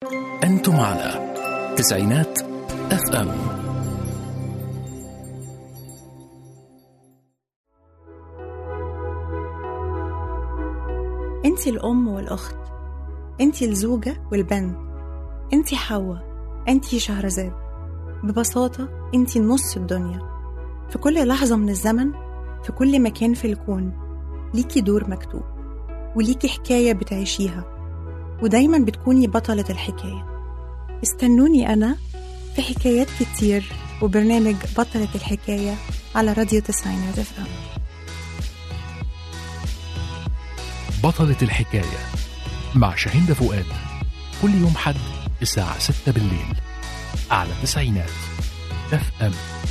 أنتم على تسعينات اف ام انت الأم والأخت انت الزوجة والبنت انت حواء انت شهرزاد ببساطة انت نص الدنيا في كل لحظة من الزمن في كل مكان في الكون ليكي دور مكتوب وليكي حكاية بتعيشيها ودايما بتكوني بطلة الحكاية استنوني أنا في حكايات كتير وبرنامج بطلة الحكاية على راديو تسعينات اف ام بطلة الحكاية مع شاهين فؤاد كل يوم حد الساعة 6 بالليل على تسعينات اف ام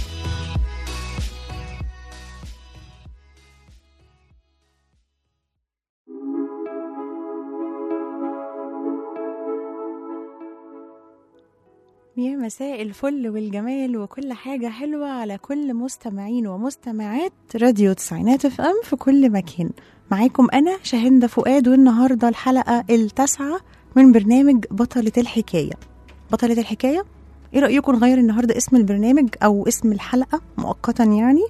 يا مساء الفل والجمال وكل حاجة حلوة على كل مستمعين ومستمعات راديو تسعينات اف ام في كل مكان معاكم أنا شاهندة فؤاد والنهاردة الحلقة التاسعة من برنامج بطلة الحكاية بطلة الحكاية ايه رأيكم نغير النهاردة اسم البرنامج أو اسم الحلقة مؤقتا يعني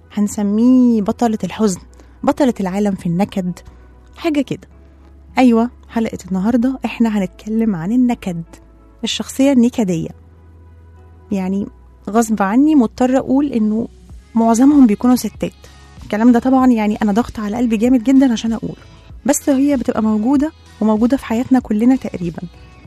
هنسميه بطلة الحزن بطلة العالم في النكد حاجة كده أيوة حلقة النهاردة احنا هنتكلم عن النكد الشخصية النكدية يعني غصب عني مضطرة أقول إنه معظمهم بيكونوا ستات الكلام ده طبعا يعني أنا ضغط على قلبي جامد جدا عشان أقول بس هي بتبقى موجودة وموجودة في حياتنا كلنا تقريبا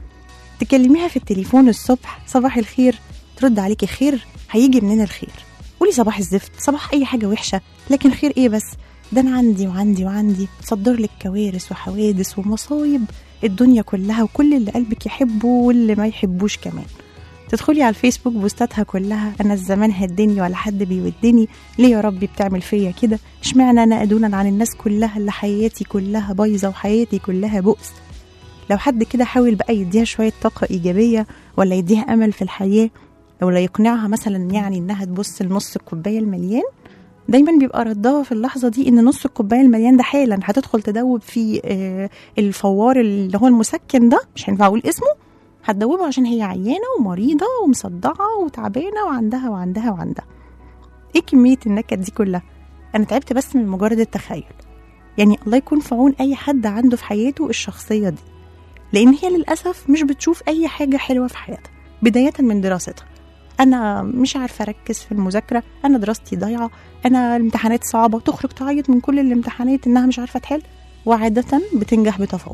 تكلميها في التليفون الصبح صباح الخير ترد عليكي خير هيجي منين الخير قولي صباح الزفت صباح أي حاجة وحشة لكن خير إيه بس ده أنا عندي وعندي وعندي تصدر لك كوارث وحوادث ومصايب الدنيا كلها وكل اللي قلبك يحبه واللي ما يحبوش كمان تدخلي على الفيسبوك بوستاتها كلها انا الزمان هدني ولا حد بيودني ليه يا ربي بتعمل فيا كده اشمعنى انا ادونا عن الناس كلها اللي حياتي كلها بايظه وحياتي كلها بؤس لو حد كده حاول بقى يديها شويه طاقه ايجابيه ولا يديها امل في الحياه ولا يقنعها مثلا يعني انها تبص لنص الكوبايه المليان دايما بيبقى ردها في اللحظه دي ان نص الكوبايه المليان ده حالا هتدخل تدوب في آه، الفوار اللي هو المسكن ده مش هينفع اقول اسمه هتدوبه عشان هي عيانه ومريضه ومصدعه وتعبانه وعندها وعندها وعندها ايه كميه النكد دي كلها انا تعبت بس من مجرد التخيل يعني الله يكون في عون اي حد عنده في حياته الشخصيه دي لان هي للاسف مش بتشوف اي حاجه حلوه في حياتها بدايه من دراستها انا مش عارفه اركز في المذاكره انا دراستي ضايعه انا الامتحانات صعبه تخرج تعيط من كل الامتحانات انها مش عارفه تحل وعاده بتنجح بتفوق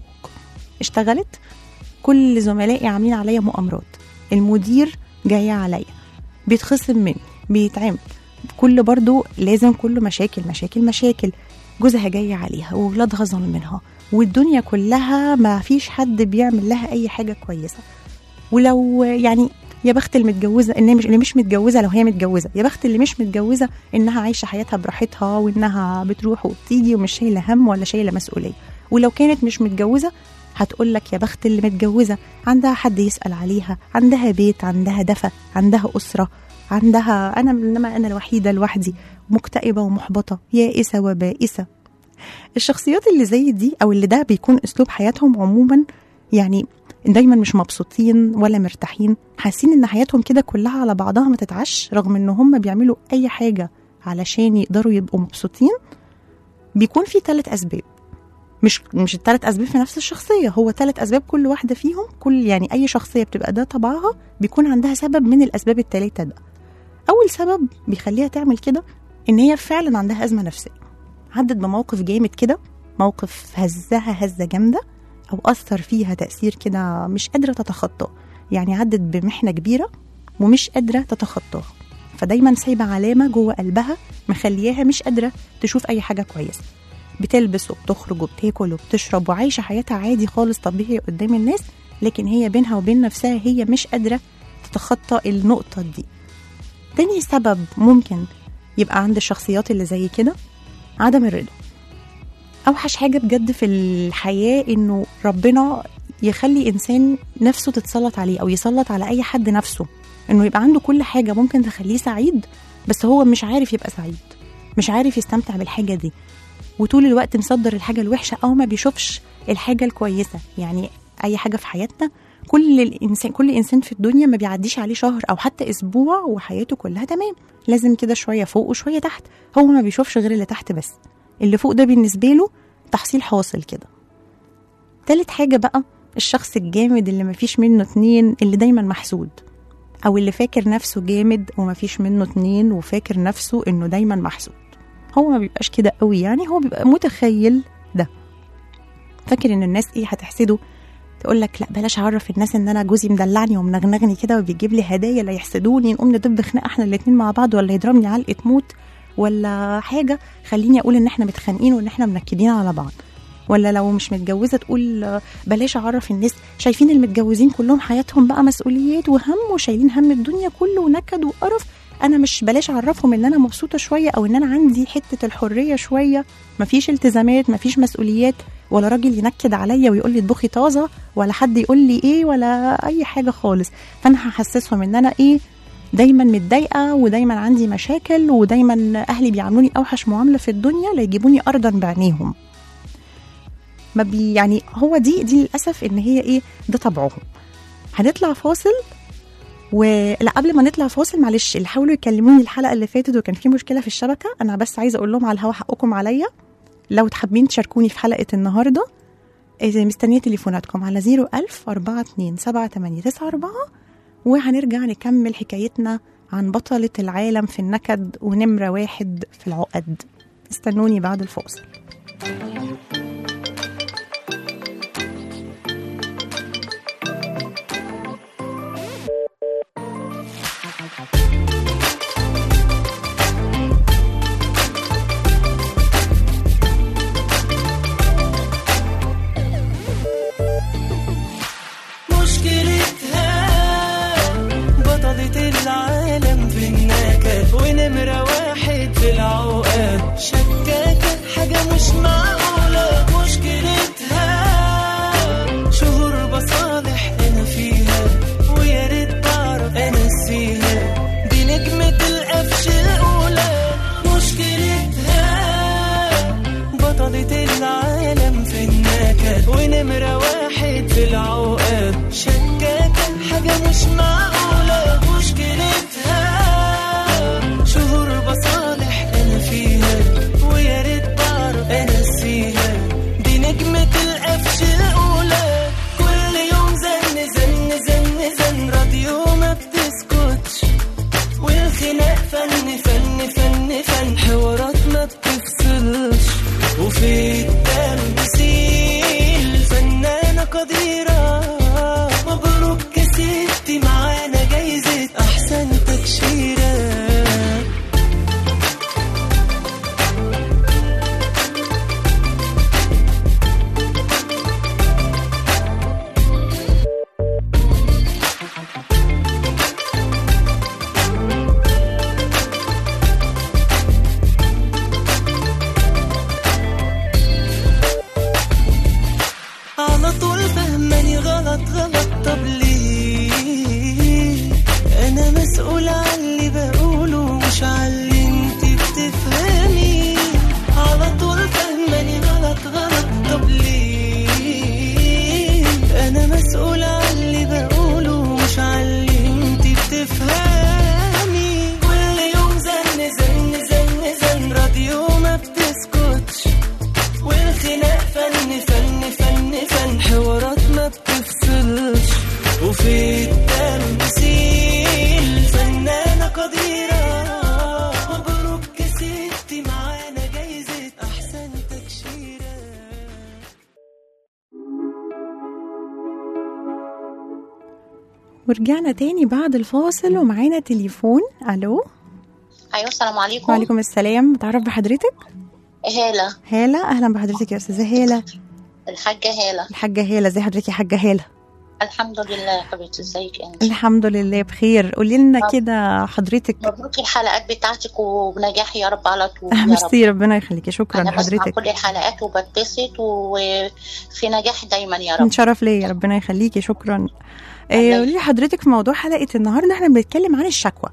اشتغلت كل زملائي عاملين عليا مؤامرات المدير جاي عليا بيتخصم مني بيتعمل كل برضو لازم كله مشاكل مشاكل مشاكل جوزها جاي عليها وولادها ظالمينها والدنيا كلها ما فيش حد بيعمل لها اي حاجه كويسه ولو يعني يا بخت المتجوزه ان هي مش اللي مش متجوزه لو هي متجوزه يا بخت اللي مش متجوزه انها عايشه حياتها براحتها وانها بتروح وبتيجي ومش شايله هم ولا شايله مسؤوليه ولو كانت مش متجوزه هتقول لك يا بخت اللي متجوزه عندها حد يسال عليها عندها بيت عندها دفى عندها اسره عندها انا انما انا الوحيده لوحدي مكتئبه ومحبطه يائسه وبائسه الشخصيات اللي زي دي او اللي ده بيكون اسلوب حياتهم عموما يعني دايما مش مبسوطين ولا مرتاحين حاسين ان حياتهم كده كلها على بعضها ما تتعش رغم ان هم بيعملوا اي حاجه علشان يقدروا يبقوا مبسوطين بيكون في ثلاث اسباب مش مش الثلاث اسباب في نفس الشخصيه هو ثلاث اسباب كل واحده فيهم كل يعني اي شخصيه بتبقى ده طبعها بيكون عندها سبب من الاسباب الثلاثه ده اول سبب بيخليها تعمل كده ان هي فعلا عندها ازمه نفسيه عدت بموقف جامد كده موقف هزها هزه جامده او اثر فيها تاثير كده مش قادره تتخطاه يعني عدت بمحنه كبيره ومش قادره تتخطاها فدايما سايبه علامه جوه قلبها مخلياها مش قادره تشوف اي حاجه كويسه بتلبس وبتخرج وبتاكل وبتشرب وعايشه حياتها عادي خالص طبيعي قدام الناس لكن هي بينها وبين نفسها هي مش قادره تتخطى النقطه دي تاني سبب ممكن يبقى عند الشخصيات اللي زي كده عدم الرضا اوحش حاجه بجد في الحياه انه ربنا يخلي انسان نفسه تتسلط عليه او يسلط على اي حد نفسه انه يبقى عنده كل حاجه ممكن تخليه سعيد بس هو مش عارف يبقى سعيد مش عارف يستمتع بالحاجه دي وطول الوقت مصدر الحاجه الوحشه او ما بيشوفش الحاجه الكويسه يعني اي حاجه في حياتنا كل الانسان كل انسان في الدنيا ما بيعديش عليه شهر او حتى اسبوع وحياته كلها تمام لازم كده شويه فوق وشويه تحت هو ما بيشوفش غير اللي تحت بس اللي فوق ده بالنسبه له تحصيل حاصل كده تالت حاجه بقى الشخص الجامد اللي مفيش منه اتنين اللي دايما محسود او اللي فاكر نفسه جامد ومفيش منه اتنين وفاكر نفسه انه دايما محسود هو ما بيبقاش كده قوي يعني هو بيبقى متخيل ده فاكر ان الناس ايه هتحسده تقول لك لا بلاش اعرف الناس ان انا جوزي مدلعني ومنغنغني كده وبيجيب لي هدايا لا يحسدوني نقوم ندب خناقه احنا الاتنين مع بعض ولا يضربني علقه موت ولا حاجه خليني اقول ان احنا متخانقين وان احنا منكدين على بعض ولا لو مش متجوزه تقول آه، بلاش اعرف الناس شايفين المتجوزين كلهم حياتهم بقى مسؤوليات وهم وشايلين هم الدنيا كله ونكد وقرف انا مش بلاش اعرفهم ان انا مبسوطه شويه او ان انا عندي حته الحريه شويه مفيش التزامات مفيش مسؤوليات ولا راجل ينكد عليا ويقول لي اطبخي طازه ولا حد يقول لي ايه ولا اي حاجه خالص فانا هحسسهم ان انا ايه دايما متضايقه ودايما عندي مشاكل ودايما اهلي بيعاملوني اوحش معامله في الدنيا لا يجيبوني ارضا بعينيهم ما بي يعني هو دي دي للاسف ان هي ايه ده طبعهم هنطلع فاصل ولا قبل ما نطلع فاصل معلش اللي حاولوا يكلموني الحلقه اللي فاتت وكان في مشكله في الشبكه انا بس عايزه اقول لهم على الهوا حقكم عليا لو تحبين تشاركوني في حلقه النهارده إذا مستنيه تليفوناتكم على 01000 42 7894 وهنرجع نكمل حكايتنا عن بطلة العالم في النكد ونمرة واحد في العقد استنوني بعد الفاصل مشكلتها بطلة العالم في النكد ونمرة واحد في العقد شكاكة حاجة مش معقولة مشكلتها شهور بصالح أنا فيها ويا ريت تعرف أنا فيها دي نجمة القفش الأولى مشكلتها بطلة العالم في النكد ونمرة واحد في العقد شكاكة حاجة مش معقولة مشكلتها شهور بصالح أنا فيها ويا ريت تعرف أنا فيها دي نجمة القفش الأولى كل يوم زن زن زن زن راديو ما بتسكتش والخناق فن فن فن فن حوارات ما بتفصلش وفي التمثيل فنانة قديرة مبروك كسبتي معانا جايزة أحسن تكشيرة على طول فهماني غلط غلط طب ليه انا مسؤول عن اللي بقوله مش عن اللي انت بتفهمي على طول فهماني غلط غلط طب ليه انا مسؤول عن اللي بقوله مش عن اللي انت بتفهمي كل يوم زن زن زن زن راديو ما بتسكتش والخناق فن فن فن فن حوارات ما بتفصلش وفي التمثيل فنانة قديرة مبروك كسبتي معانا جايزة أحسن تكشيرة ورجعنا تاني بعد الفاصل ومعانا تليفون الو ايوه السلام عليكم وعليكم السلام تعرف بحضرتك هالة هالة اهلا بحضرتك يا استاذه هالة الحاجة هالة الحاجه هالة ازي حضرتك يا حاجه هالة الحمد لله يا حبيبتي ازيك انت الحمد لله بخير قولي لنا كده حضرتك مبروك الحلقات بتاعتك وبنجاح يا رب على طول يا رب ميرسي ربنا يخليكي شكرا انا بسمع لحضرتك كل الحلقات وبتبسط وفي نجاح دايما يا رب نشرف ليا ربنا يخليكي شكرا الله إيه، قولي لي حضرتك في موضوع حلقه النهارده احنا بنتكلم عن الشكوى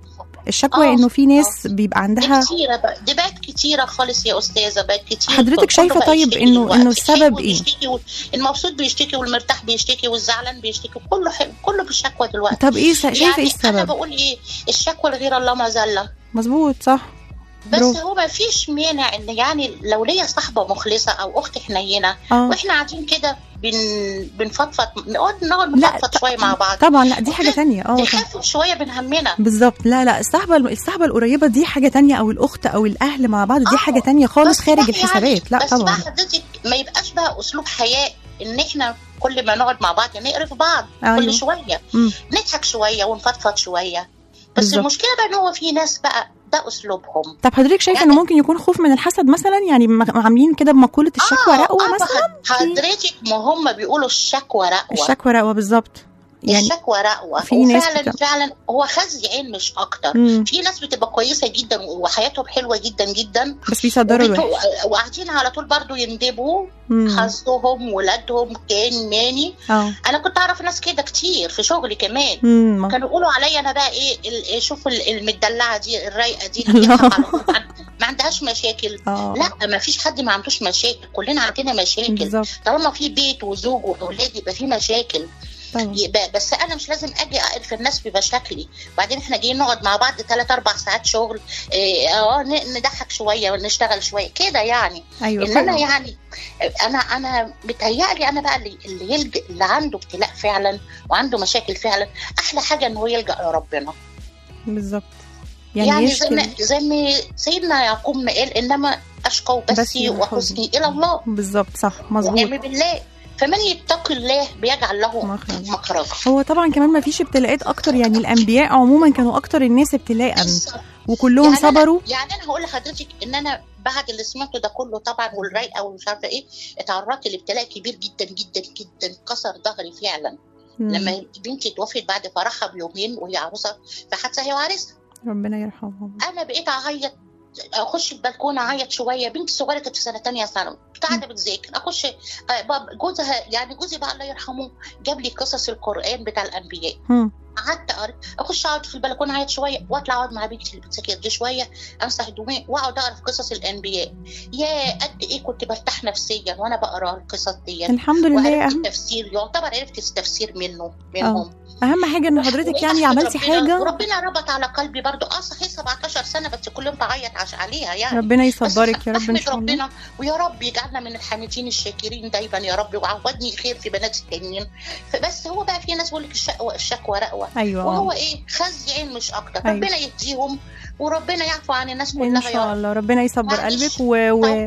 الشكوى آه، انه في ناس آه. بيبقى دي عندها كتيرة بقى دي بقت كتيرة خالص يا أستاذة بقت كتير حضرتك كله شايفة بقى طيب يشتكي إنه- دلوقتي. إنه السبب الحلو إيه؟ بيشتكي وال- المبسوط بيشتكي والمرتاح بيشتكي والزعلان بيشتكي كله حلو كله بالشكوى دلوقتي طب ايه س- شايفه ايه يعني أنا السبب بقول إيه الشكوى لغير الله مذلة مظبوط صح بس برافو. هو ما فيش مانع ان يعني لو ليا صاحبه مخلصه او اخت حنينه اه واحنا قاعدين كده بن بنفضفض نقعد نقعد لا، نفضفض شويه مع بعض طبعا لا دي حاجه تانية اه طبعا. نخفف شويه من همنا بالظبط لا لا الصحبه الصحبه القريبه دي حاجه تانية او الاخت او الاهل مع بعض دي آه، حاجه تانية خالص بس خارج بقى الحسابات لا بس بقى طبعا حضرتك ما يبقاش بقى اسلوب حياه ان احنا كل ما نقعد مع بعض نقرف بعض أيوة. كل شويه مم. نضحك شويه ونفضفض شويه بس بالظبط. المشكله بقى ان هو في ناس بقى ده اسلوبهم طب حضرتك شايفه يعني- انه ممكن يكون خوف من الحسد مثلا يعني م- عاملين كده بمقوله الشكوى رقوه آه، مثلا حضرتك ما هم بيقولوا الشكوى رقوه الشكوى رقوه بالظبط يعني الشكوى رقوة في ناس وفعلا بتبقى- فعلا هو خزي عين مش اكتر مم. في ناس بتبقى كويسه جدا وحياتهم حلوه جدا جدا بس بيصدروا وبيتو- الوحش وقاعدين على طول برضو يندبوا مم. حظهم ولادهم كان ماني اه انا كنت اعرف ناس كده كتير في شغلي كمان مم. كانوا يقولوا عليا انا بقى ايه ال- إيه، شوف ال- المدلعه دي الرايقه دي الله. اللي بتضحك على طول عن- ما عندهاش مشاكل اه لا ما فيش حد ما عندوش مشاكل كلنا عندنا مشاكل بالظبط طالما في بيت وزوج واولاد يبقى في مشاكل طبعا يبقى بس انا مش لازم اجي اقرف الناس بمشاكلي وبعدين احنا جايين نقعد مع بعض ثلاث اربع ساعات شغل إيه، اه ن- نضحك شويه ونشتغل شويه كده يعني ايوه انما فعلا. يعني انا انا بتهيألي انا بقى اللي اللي يلجأ اللي عنده ابتلاء فعلا وعنده مشاكل فعلا احلى حاجه ان هو يلجأ لربنا بالظبط يعني, يعني, يعني زي ما يشكي زي ما سيدنا يعقوب ما قال انما اشقوا بثي بثي وحزني الى الله بالظبط صح مظبوط ونعم بالله فمن يتقي الله بيجعل له مخرج. مخرجا هو طبعا كمان ما فيش ابتلاءات اكتر يعني الانبياء عموما كانوا اكتر الناس ابتلاء بالظبط. وكلهم يعني صبروا أنا يعني انا هقول لحضرتك ان انا بعد اللي سمعته ده كله طبعا والرايقه ومش عارفه ايه اتعرضت لابتلاء كبير جدا جدا جدا كسر ظهري فعلا مم. لما بنتي توفت بعد فرحها بيومين وهي عروسه في حادثه هي وعريسها ربنا يرحمهم انا بقيت اعيط اخش البلكونه اعيط شويه بنتي الصغيره كانت في سنه تانية ثانوي كنت قاعده بتذاكر اخش آه، باب- جوزها يعني جوزي بقى الله يرحمه جاب لي قصص القران بتاع الانبياء مم. قعدت اقرا اخش اقعد في البلكونه اعيط شويه واطلع اقعد مع بنتي اللي بتذاكر دي شويه امسح هدومي واقعد اقرا في قصص الانبياء يا قد ايه كنت برتاح نفسيا وانا بقرا القصص دي الحمد لله وعرفت أهم, التفسير يعتبر عرفت التفسير منه منهم اهم حاجه ان حضرتك يعني وأحمد عملتي ربنا- حاجه وربنا ربط على قلبي برضو اه صحيح 17 سنه بس كل يوم بعيط عش عليها يعني ربنا بس يصبرك يا رب ان احمد شاء الله ربنا ويا رب يجعلنا من الحامدين الشاكرين دايما يا رب وعوضني خير في بنات التانيين فبس هو بقى في ناس بيقول لك الشقوى الشكوى رقوه ايوه وهو ايه خزي عين مش اكتر أيوة. ربنا يهديهم وربنا يعفو عن الناس ان كلها يا شاء رب الله ربنا يصبر معلش. قلبك و... و...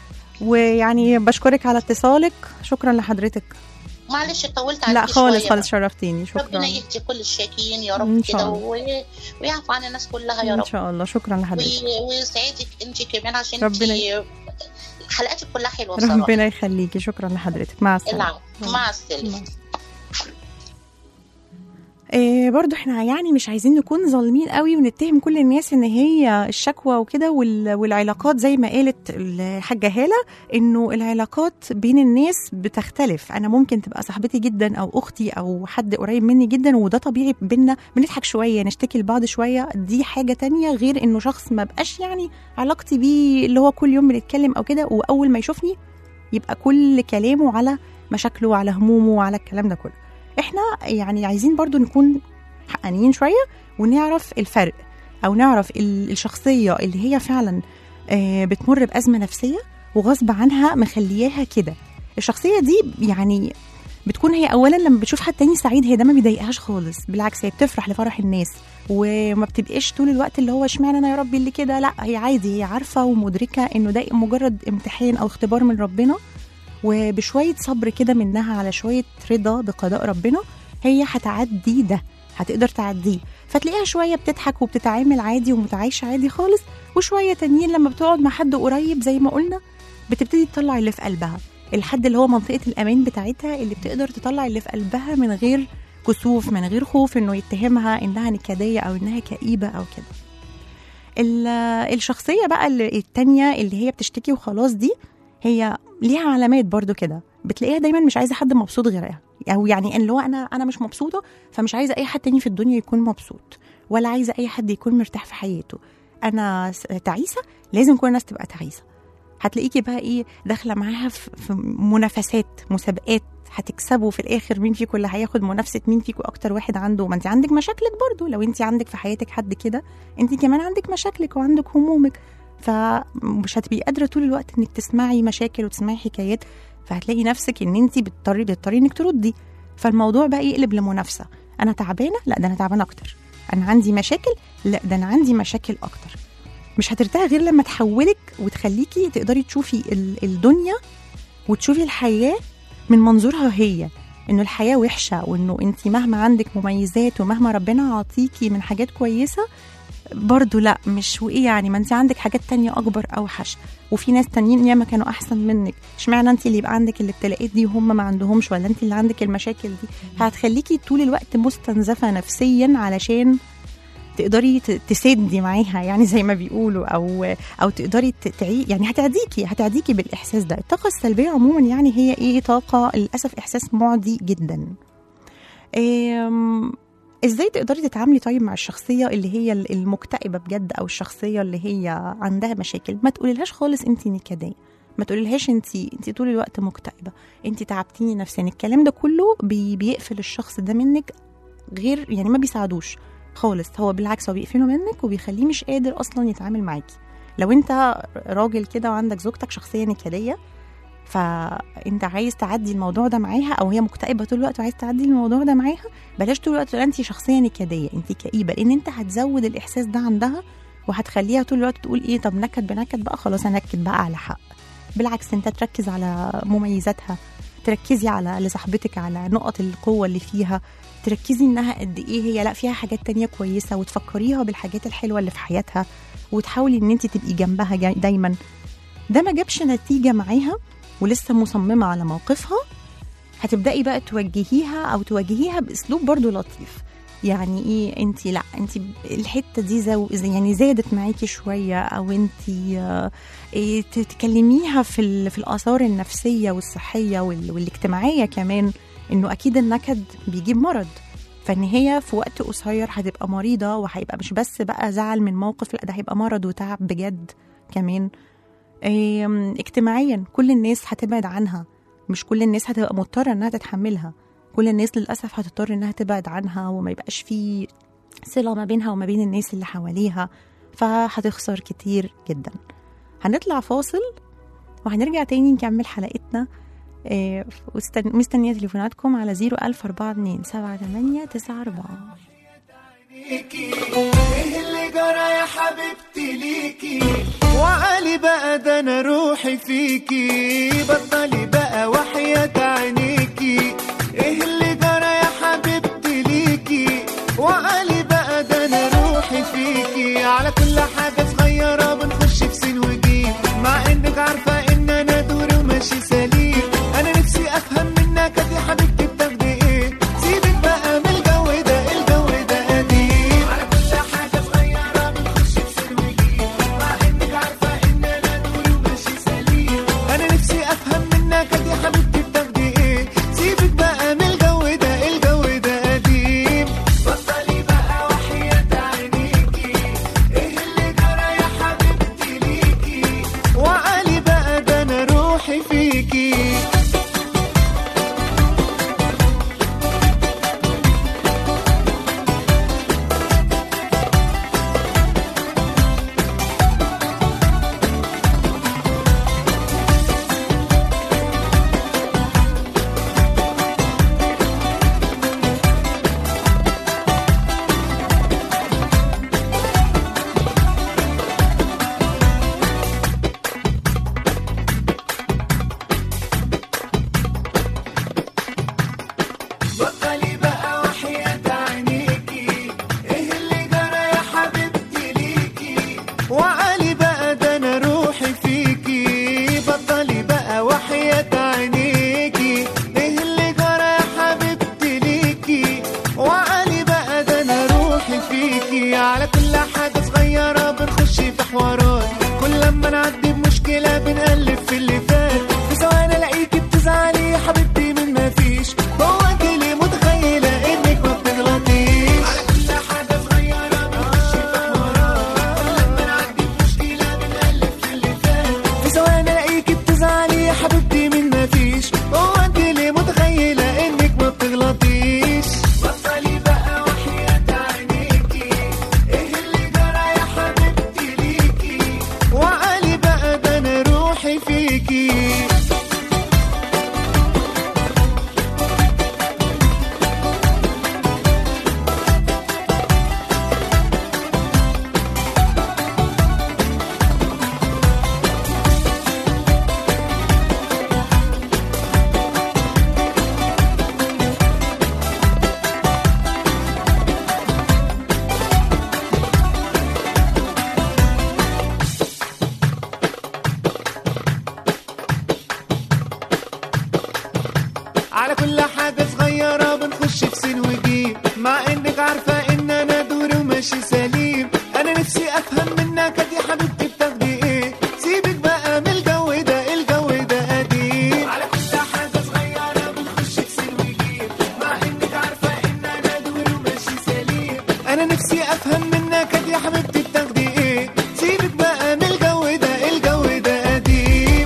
ويعني بشكرك على اتصالك شكرا لحضرتك معلش طولت عليك لا خالص شوية خالص شرفتيني ربنا شكرا يهدي كل الشاكين يا إن رب شاء كده الله. و- ويعفو عن الناس كلها يا ان رب شاء الله شكرا لحضرتك و- ويسعدك انت كمان عشان ربنا انت حلقاتك كلها حلوه بصراحه ربنا يخليكي شكرا لحضرتك مع السلامه العفو مع السلامه إيه برضو احنا يعني مش عايزين نكون ظالمين قوي ونتهم كل الناس ان هي الشكوى وكده وال- والعلاقات زي ما قالت الحاجه هاله انه العلاقات بين الناس بتختلف انا ممكن تبقى صاحبتي جدا او اختي او حد قريب مني جدا وده طبيعي بينا بنضحك شويه نشتكي لبعض شويه دي حاجه تانية غير انه شخص ما بقاش يعني علاقتي بيه اللي هو كل يوم بنتكلم او كده واول ما يشوفني يبقى كل كلامه على مشاكله وعلى همومه وعلى الكلام ده كله احنا يعني عايزين برضو نكون حقانيين شويه ونعرف الفرق او نعرف ال- الشخصيه اللي هي فعلا آه، بتمر بازمه نفسيه وغصب عنها مخلياها كده الشخصيه دي يعني بتكون هي اولا لما بتشوف حد تاني سعيد هي ده ما بيضايقهاش خالص بالعكس هي بتفرح لفرح الناس وما بتبقاش طول الوقت اللي هو اشمعنى انا يا ربي اللي كده لا هي عادي هي عارفه ومدركه انه ده مجرد امتحان او اختبار من ربنا وبشويه صبر كده منها على شويه رضا بقضاء ربنا هي هتعدي ده هتقدر تعديه فتلاقيها شويه بتضحك وبتتعامل عادي ومتعايشه عادي خالص وشويه تانيين لما بتقعد مع حد قريب زي ما قلنا بتبتدي تطلع اللي في قلبها الحد اللي هو منطقه الامان بتاعتها اللي بتقدر تطلع اللي في قلبها من غير كسوف من غير خوف انه يتهمها انها نكديه او انها كئيبه او كده ال- الشخصيه بقى اللي التانية اللي هي بتشتكي وخلاص دي هي ليها علامات برضو كده بتلاقيها دايما مش عايزه حد مبسوط غيرها او يعني اللي هو انا انا مش مبسوطه فمش عايزه اي حد تاني في الدنيا يكون مبسوط ولا عايزه اي حد يكون مرتاح في حياته انا س- تعيسه لازم كل الناس تبقى تعيسه هتلاقيكي بقى ايه داخله معاها في في منافسات مسابقات هتكسبوا في الاخر مين فيكم اللي هياخد منافسه مين فيكم اكتر واحد عنده ما انت عندك مشاكلك برضو لو انت عندك في حياتك حد كده انت كمان عندك مشاكلك وعندك همومك فمش هتبقي قادره طول الوقت انك تسمعي مشاكل وتسمعي حكايات فهتلاقي نفسك ان انت بتضطري بتضطري انك تردي فالموضوع بقى يقلب لمنافسه انا تعبانه لا ده انا تعبانه اكتر انا عندي مشاكل لا ده انا عندي مشاكل اكتر مش هترتاحي غير لما تحولك وتخليكي تقدري تشوفي ال- الدنيا وتشوفي الحياه من منظورها هي انه الحياه وحشه وانه انت مهما عندك مميزات ومهما ربنا عاطيكي من حاجات كويسه برضو لا مش وايه يعني ما انت عندك حاجات تانية اكبر اوحش وفي ناس تانيين ياما كانوا احسن منك اشمعنى انت اللي يبقى عندك الابتلاءات دي وهم ما عندهمش ولا انت اللي عندك المشاكل دي هتخليكي طول الوقت مستنزفه نفسيا علشان تقدري ت- تسدي معاها يعني زي ما بيقولوا او او تقدري ت- تعي يعني هتعديكي هتعديكي بالاحساس ده الطاقه السلبيه عموما يعني هي ايه طاقه للاسف احساس معدي جدا أم، ازاي تقدري تتعاملي طيب مع الشخصيه اللي هي ال- المكتئبه بجد او الشخصيه اللي هي عندها مشاكل ما تقوليلهاش خالص انت نكديه ما تقوليلهاش انت انت طول الوقت مكتئبه انت تعبتيني نفسيا الكلام ده كله بي بيقفل الشخص ده منك غير يعني ما بيساعدوش خالص هو بالعكس هو بيقفله منك وبيخليه مش قادر اصلا يتعامل معاكي لو انت راجل كده وعندك زوجتك شخصيه نكديه فانت عايز تعدي الموضوع ده معاها او هي مكتئبه طول الوقت وعايز تعدي الموضوع ده معاها بلاش طول الوقت تقول انت شخصيه نكديه انت كئيبه لان انت هتزود الاحساس ده عندها وهتخليها طول الوقت تقول ايه طب نكد بنكد بقى خلاص انكد بقى على حق بالعكس انت تركز على مميزاتها تركزي على لصاحبتك على نقط القوه اللي فيها تركزي انها قد ايه هي لا فيها حاجات تانية كويسه وتفكريها بالحاجات الحلوه اللي في حياتها وتحاولي ان انت تبقي جنبها جا- دايما ده ما جابش نتيجه معاها ولسه مصممه على موقفها هتبداي بقى توجهيها او تواجهيها باسلوب برضو لطيف يعني ايه انت لا انت الحته دي زو يعني زادت معاكي شويه او انت إيه ت- تكلميها في ال- في الاثار النفسيه والصحيه وال- والاجتماعيه كمان انه اكيد النكد بيجيب مرض فان هي في وقت قصير هتبقى مريضه وهيبقى مش بس بقى زعل من موقف لا ده هيبقى مرض وتعب بجد كمان إيه اجتماعيا كل الناس هتبعد عنها مش كل الناس هتبقى مضطره انها تتحملها كل الناس للاسف هتضطر انها تبعد عنها وما يبقاش في صله ما بينها وما بين الناس اللي حواليها فهتخسر كتير جدا هنطلع فاصل وهنرجع تاني نكمل حلقتنا إيه، واستن- مستنية تليفوناتكم على 01042 78 94 ايه اللي جرى يا حبيبتي ليكي وعلي بقى ده انا روحي فيكي بطلي بقى وحياة عينيكي ايه اللي جرى يا حبيبتي ليكي وعلي بقى ده انا روحي فيكي على كل حاجة صغيرة بنخش في سين وجيم مع انك عارفة ان انا دوري وماشي سليم انا نفسي افهم منك يا حبيبتي بتاخدي ايه سيبك بقى من الجو ده الجو ده قديم على كل حاجة صغيرة بنخش في سين وجيم مع انك عارفة ان انا دوري وماشي سليم انا نفسي افهم منك يا حبيبتي بتاخدي ايه سيبك بقى من الجو ده الجو ده قديم بطلي بقى وحياة عينيكي ايه اللي جرى يا حبيبتي ليكي وعلي بقى ده انا روحي فيكي بطلي بقى وحياة عينيكي ايه اللي جرى يا حبيبتي ليكي وعلي بقى ده انا روحي فيكي بطلي بقى وحياة عينيكي ايه اللي جرى يا حبيبتي ليكي وعلي بقى ده انا روحي فيكي على كل حاجة صغيرة بنخش في حوارات كل لما نعدي بمشكلة بنقلب في اللي فات في ثواني الاقيكي بتزعلي يا حبيبتي من ما فيش هو انت ليه متخيلة انك ما بتغلطيش على كل حاجة صغيرة انا نفسي افهم منك يا حبيبتي بتاخدي ايه سيبك بقى من الجو ده الجو ده قديم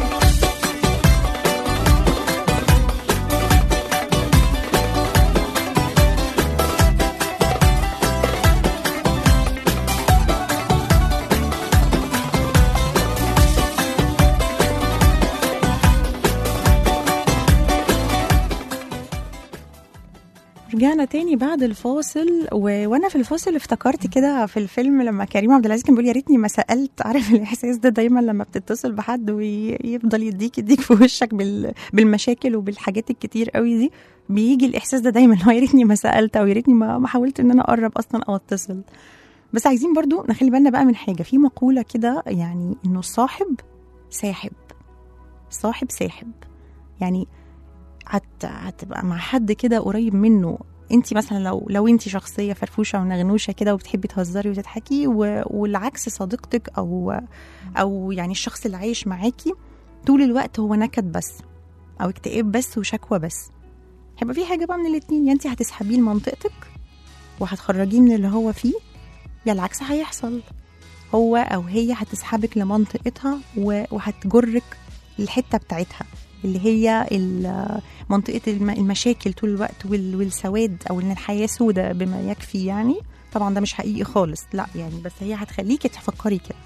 رجعنا تاني بعد الفاصل و... وانا في الفاصل افتكرت كده في الفيلم لما كريم عبد العزيز كان بيقول يا ريتني ما سالت عارف الاحساس ده دايما لما بتتصل بحد ويفضل يديك يديك في وشك بال... بالمشاكل وبالحاجات الكتير قوي دي بيجي الاحساس ده دايما هو يا ريتني ما سالت او يا ريتني ما... ما حاولت ان انا اقرب اصلا او اتصل بس عايزين برضو نخلي بالنا بقى من حاجه في مقوله كده يعني انه الصاحب ساحب صاحب ساحب يعني هت... هتبقى مع حد كده قريب منه انت مثلا لو لو انت شخصيه فرفوشه ونغنوشه كده وبتحبي تهزري وتضحكي و... والعكس صديقتك او او يعني الشخص اللي عايش معاكي طول الوقت هو نكد بس او اكتئاب بس وشكوى بس هيبقى في حاجه بقى من الاتنين يا انت هتسحبيه لمنطقتك وهتخرجيه من اللي هو فيه يا العكس هيحصل هو او هي هتسحبك لمنطقتها و... وهتجرك الحته بتاعتها اللي هي ال- منطقه الم- المشاكل طول الوقت وال- والسواد او ان الحياه سودة بما يكفي يعني طبعا ده مش حقيقي خالص لا يعني بس هي هتخليكي تفكري كده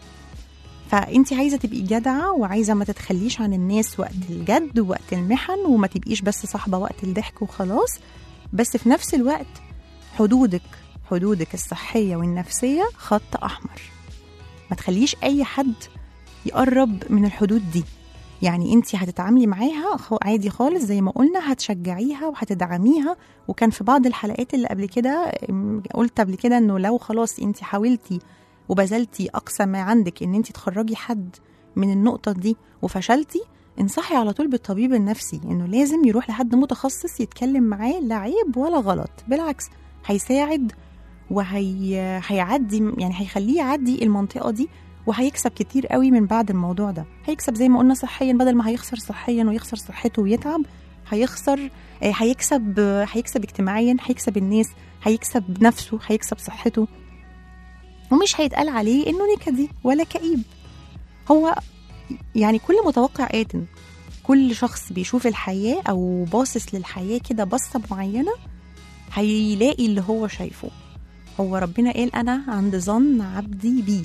فانت عايزه تبقي جدعه وعايزه ما تتخليش عن الناس وقت الجد ووقت المحن وما تبقيش بس صاحبه وقت الضحك وخلاص بس في نفس الوقت حدودك حدودك الصحيه والنفسيه خط احمر ما تخليش اي حد يقرب من الحدود دي يعني انت هتتعاملي معاها خ- عادي خالص زي ما قلنا هتشجعيها وهتدعميها وكان في بعض الحلقات اللي قبل كده ام، قلت قبل كده انه لو خلاص انت حاولتي وبذلتي اقصى ما عندك ان انت تخرجي حد من النقطه دي وفشلتي انصحي على طول بالطبيب النفسي انه لازم يروح لحد متخصص يتكلم معاه لا عيب ولا غلط بالعكس هيساعد وهي هيعدي يعني هيخليه يعدي المنطقه دي وهيكسب كتير قوي من بعد الموضوع ده هيكسب زي ما قلنا صحيا بدل ما هيخسر صحيا ويخسر صحته ويتعب هيخسر آه، هيكسب آه، هيكسب اجتماعيا هيكسب الناس هيكسب نفسه هيكسب صحته ومش هيتقال عليه انه نكدي ولا كئيب هو يعني كل متوقع آت كل شخص بيشوف الحياة أو باصص للحياة كده بصة معينة هيلاقي اللي هو شايفه هو ربنا قال أنا عند ظن عبدي بي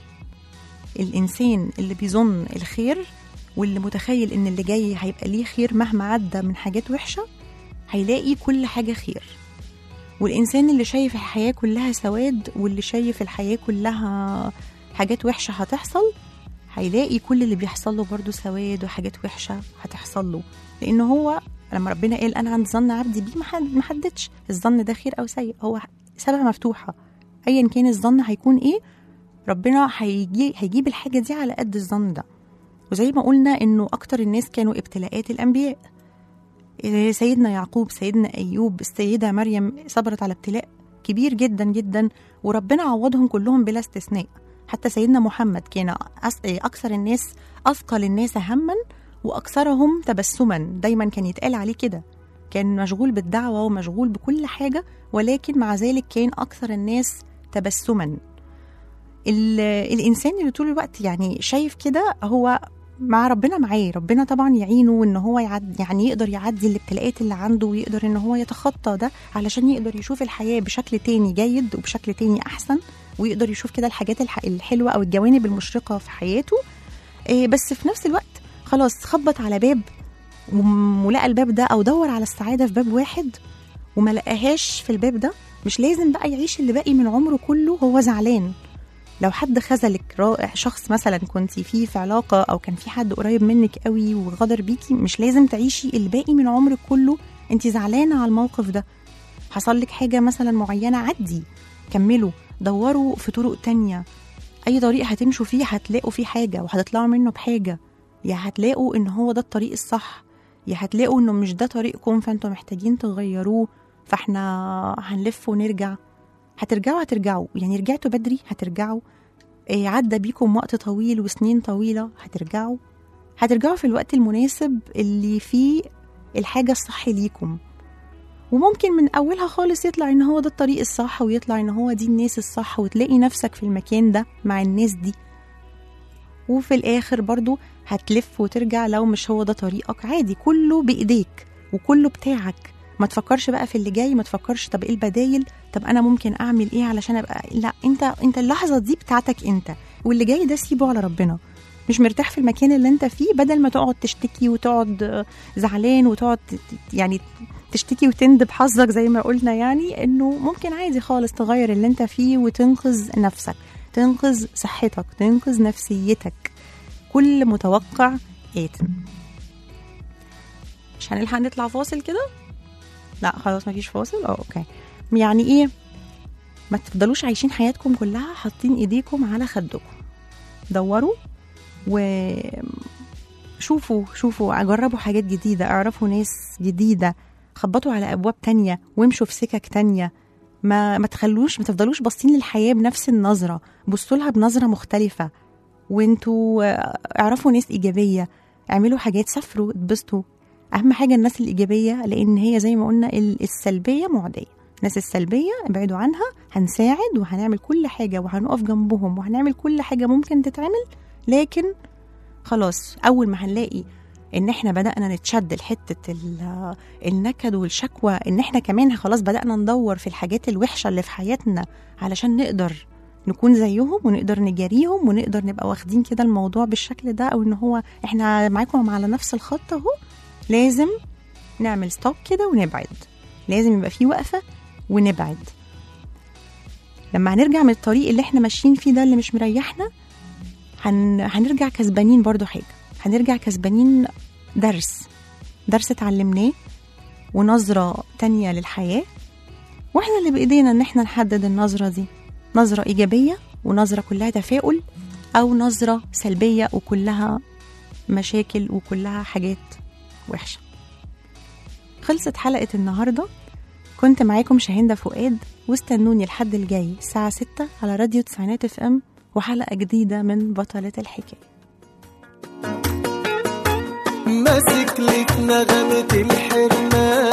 الإنسان اللي بيظن الخير واللي متخيل إن اللي جاي هيبقى ليه خير مهما عدى من حاجات وحشة هيلاقي كل حاجة خير والإنسان اللي شايف الحياة كلها سواد واللي شايف الحياة كلها حاجات وحشة هتحصل هيلاقي كل اللي بيحصل له برضه سواد وحاجات وحشة هتحصل له لأن هو لما ربنا قال أنا عند ظن عبدي بيه ما حد- ما حددش الظن ده خير أو سيء هو سابها مفتوحة أيا كان الظن هيكون إيه ربنا هيجي هيجيب الحاجة دي على قد الظن ده وزي ما قلنا إنه أكتر الناس كانوا ابتلاءات الأنبياء إيه، سيدنا يعقوب سيدنا أيوب السيدة مريم صبرت على ابتلاء كبير جدا جدا وربنا عوضهم كلهم بلا استثناء حتى سيدنا محمد كان أس- أكثر الناس أثقل الناس هما وأكثرهم تبسما دايما كان يتقال عليه كده كان مشغول بالدعوة ومشغول بكل حاجة ولكن مع ذلك كان أكثر الناس تبسما ال- الإنسان اللي طول الوقت يعني شايف كده هو مع ربنا معاه ربنا طبعا يعينه ان هو يعد يعني يقدر يعدي الابتلاءات اللي عنده ويقدر ان هو يتخطى ده علشان يقدر يشوف الحياة بشكل تاني جيد وبشكل تاني احسن ويقدر يشوف كده الحاجات الح- الحلوة او الجوانب المشرقة في حياته إيه بس في نفس الوقت خلاص خبط على باب وم- ولقى الباب ده او دور على السعادة في باب واحد وما لقاهاش في الباب ده مش لازم بقى يعيش اللي باقي من عمره كله هو زعلان لو حد خذلك رائع شخص مثلا كنت فيه في علاقة أو كان في حد قريب منك قوي وغدر بيكي مش لازم تعيشي الباقي من عمرك كله انت زعلانة على الموقف ده حصل لك حاجة مثلا معينة عدي كملوا دوروا في طرق تانية أي طريق هتمشوا فيه هتلاقوا فيه حاجة وهتطلعوا منه بحاجة يا هتلاقوا إن هو ده الطريق الصح يا هتلاقوا إنه مش ده طريقكم فانتوا محتاجين تغيروه فاحنا هنلف ونرجع هترجعوا هترجعوا يعني رجعتوا بدري هترجعوا إيه عدى بيكم وقت طويل وسنين طويلة هترجعوا هترجعوا في الوقت المناسب اللي فيه الحاجة الصح ليكم وممكن من اولها خالص يطلع ان هو ده الطريق الصح ويطلع ان هو دي الناس الصح وتلاقي نفسك في المكان ده مع الناس دي وفي الاخر برضو هتلف وترجع لو مش هو ده طريقك عادي كله بايديك وكله بتاعك ما تفكرش بقى في اللي جاي ما تفكرش طب ايه البدايل طب انا ممكن اعمل ايه علشان ابقى لا انت انت اللحظه دي بتاعتك انت واللي جاي ده سيبه على ربنا مش مرتاح في المكان اللي انت فيه بدل ما تقعد تشتكي وتقعد آه، زعلان وتقعد ت- ت- يعني تشتكي وتندب حظك زي ما قلنا يعني انه ممكن عادي خالص تغير اللي انت فيه وتنقذ نفسك تنقذ صحتك تنقذ نفسيتك كل متوقع آت مش هنلحق نطلع فاصل كده لا خلاص مفيش فاصل اه اوكي يعني ايه ما تفضلوش عايشين حياتكم كلها حاطين ايديكم على خدكم دوروا وشوفوا شوفوا جربوا حاجات جديدة اعرفوا ناس جديدة خبطوا على ابواب تانية وامشوا في سكك تانية ما ما تخلوش ما تفضلوش باصين للحياة بنفس النظرة بصوا لها بنظرة مختلفة وانتوا آه، اعرفوا ناس ايجابية اعملوا حاجات سافروا اتبسطوا اهم حاجة الناس الايجابية لان هي زي ما قلنا ال- السلبية معدية الناس السلبية ابعدوا عنها هنساعد وهنعمل كل حاجة وهنقف جنبهم وهنعمل كل حاجة ممكن تتعمل لكن خلاص أول ما هنلاقي إن إحنا بدأنا نتشد لحتة ال- النكد والشكوى إن إحنا كمان خلاص بدأنا ندور في الحاجات الوحشة اللي في حياتنا علشان نقدر نكون زيهم ونقدر نجاريهم ونقدر نبقى واخدين كده الموضوع بالشكل ده أو إن هو إحنا معاكم على نفس الخط أهو لازم نعمل ستوب كده ونبعد لازم يبقى في وقفة ونبعد لما هنرجع من الطريق اللي احنا ماشيين فيه ده اللي مش مريحنا هن... هنرجع كسبانين برضو حاجة هنرجع كسبانين درس درس اتعلمناه ونظرة تانية للحياة واحنا اللي بإيدينا ان احنا نحدد النظرة دي نظرة إيجابية ونظرة كلها تفاؤل أو نظرة سلبية وكلها مشاكل وكلها حاجات وحشة خلصت حلقة النهاردة كنت معاكم شاهندة فؤاد واستنوني الحد الجاي الساعة 6 على راديو تسعينات اف ام وحلقة جديدة من بطلة الحكاية ماسك لك نغمة الحرمان